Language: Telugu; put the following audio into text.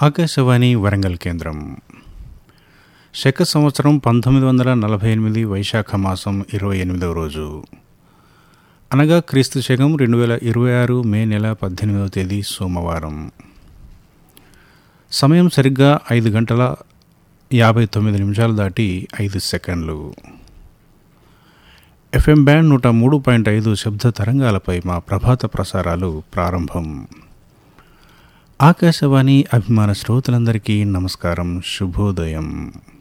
ఆకాశవాణి వరంగల్ కేంద్రం శక సంవత్సరం పంతొమ్మిది వందల నలభై ఎనిమిది వైశాఖ మాసం ఇరవై ఎనిమిదవ రోజు అనగా క్రీస్తు శకం రెండు వేల ఇరవై ఆరు మే నెల పద్దెనిమిదవ తేదీ సోమవారం సమయం సరిగ్గా ఐదు గంటల యాభై తొమ్మిది నిమిషాలు దాటి ఐదు సెకండ్లు ఎఫ్ఎం బ్యాండ్ నూట మూడు పాయింట్ ఐదు శబ్ద తరంగాలపై మా ప్రభాత ప్రసారాలు ప్రారంభం ఆకాశవాణి అభిమాన శ్రోతలందరికీ నమస్కారం శుభోదయం